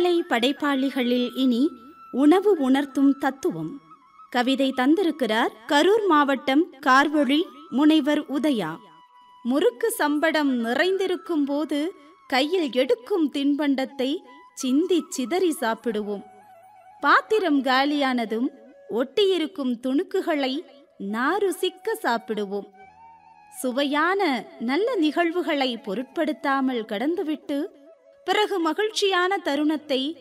பண்பலை படைப்பாளிகளில் இனி உணவு உணர்த்தும் தத்துவம் கவிதை தந்திருக்கிறார் கரூர் மாவட்டம் கார்வழி முனைவர் உதயா முறுக்கு சம்படம் நிறைந்திருக்கும் போது கையில் எடுக்கும் தின்பண்டத்தை சிந்தி சிதறி சாப்பிடுவோம் பாத்திரம் காலியானதும் ஒட்டியிருக்கும் துணுக்குகளை நாருசிக்க சாப்பிடுவோம் சுவையான நல்ல நிகழ்வுகளை பொருட்படுத்தாமல் கடந்துவிட்டு பிறகு மகிழ்ச்சியான தருணத்தை